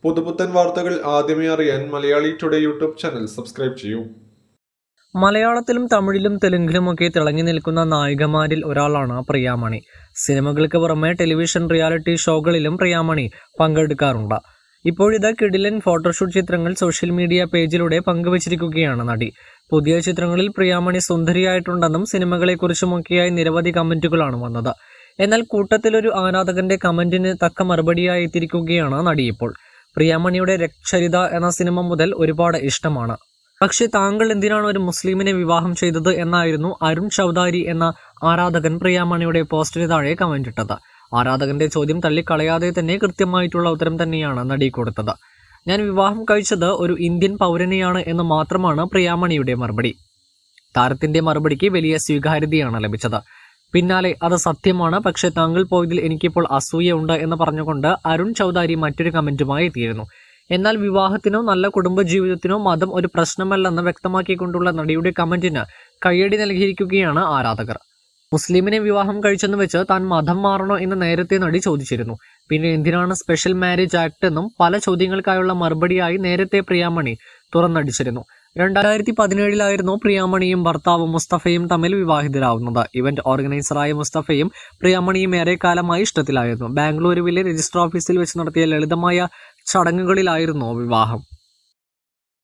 പുതുപുത്തൻ വാർത്തകൾ ആദ്യമേ അറിയാൻ Malayali today YouTube channel subscribe ചെയ്യൂ മലയാളത്തിലും തമിഴിലും തെലുങ്കിലുമൊക്കെ തിളങ്ങി നിൽക്കുന്ന നായികമാരിൽ ഒരാളാണ് പ്രിയാമണി സിനിമകൾക്ക് പുറമെ ടെലിവിഷൻ റിയാലിറ്റി ഷോകളിലും പ്രിയാമണി പങ്കെടുക്കാറുണ്ട് ഇപ്പോഴിത് കിടിലൻ ഫോട്ടോഷൂട്ട് ചിത്രങ്ങൾ സോഷ്യൽ മീഡിയ പേജിലൂടെ പങ്കുവച്ചിരിക്കുകയാണ് നടി പുതിയ ചിത്രങ്ങളിൽ പ്രിയാമണി സുന്ദരിയായിട്ടുണ്ടെന്നും സിനിമകളെക്കുറിച്ചുമൊക്കെയായി നിരവധി കമന്റുകളാണ് വന്നത് എന്നാൽ കൂട്ടത്തിലൊരു ആരാധകന്റെ കമന്റിന് തക്ക മറുപടിയായി എത്തിയിരിക്കുകയാണ് നടി ഇപ്പോൾ പ്രിയാമണിയുടെ രക്ഷരിത എന്ന സിനിമ മുതൽ ഒരുപാട് ഇഷ്ടമാണ് പക്ഷെ താങ്കൾ എന്തിനാണ് ഒരു മുസ്ലിമിനെ വിവാഹം ചെയ്തത് എന്നായിരുന്നു അരുൺ ചൌധാരി എന്ന ആരാധകൻ പ്രിയാമണിയുടെ പോസ്റ്റിന് താഴെ കമന്റ് ഇട്ടത് ആരാധകന്റെ ചോദ്യം തള്ളിക്കളയാതെ തന്നെ കൃത്യമായിട്ടുള്ള ഉത്തരം തന്നെയാണ് നടി കൊടുത്തത് ഞാൻ വിവാഹം കഴിച്ചത് ഒരു ഇന്ത്യൻ പൗരനെയാണ് എന്ന് മാത്രമാണ് പ്രിയാമണിയുടെ മറുപടി താരത്തിന്റെ മറുപടിക്ക് വലിയ സ്വീകാര്യതയാണ് ലഭിച്ചത് പിന്നാലെ അത് സത്യമാണ് പക്ഷെ താങ്കൾ പോയതിൽ എനിക്കിപ്പോൾ അസൂയയുണ്ട് എന്ന് പറഞ്ഞുകൊണ്ട് അരുൺ ചൌധാരി മറ്റൊരു കമന്റുമായി എത്തിയിരുന്നു എന്നാൽ വിവാഹത്തിനോ നല്ല കുടുംബജീവിതത്തിനോ മതം ഒരു പ്രശ്നമല്ലെന്ന് വ്യക്തമാക്കിക്കൊണ്ടുള്ള നടിയുടെ കമന്റിന് കയ്യടി നൽകിയിരിക്കുകയാണ് ആരാധകർ മുസ്ലിമിനെ വിവാഹം കഴിച്ചെന്ന് വെച്ച് താൻ മതം മാറണോ എന്ന് നേരത്തെ നടി ചോദിച്ചിരുന്നു പിന്നെ എന്തിനാണ് സ്പെഷ്യൽ മാരേജ് ആക്ട് എന്നും പല ചോദ്യങ്ങൾക്കായുള്ള മറുപടിയായി നേരത്തെ പ്രിയാമണി തുറന്നടിച്ചിരുന്നു രണ്ടായിരത്തി പതിനേഴിലായിരുന്നു പ്രിയാമണിയും ഭർത്താവും മുസ്തഫയും തമ്മിൽ വിവാഹിതരാവുന്നത് ഇവന്റ് ഓർഗനൈസറായ മുസ്തഫയും പ്രിയാമണിയും ഏറെക്കാലമായി ഇഷ്ടത്തിലായിരുന്നു ബാംഗ്ലൂരുവിലെ രജിസ്റ്റർ ഓഫീസിൽ വെച്ച് നടത്തിയ ലളിതമായ ചടങ്ങുകളിലായിരുന്നു വിവാഹം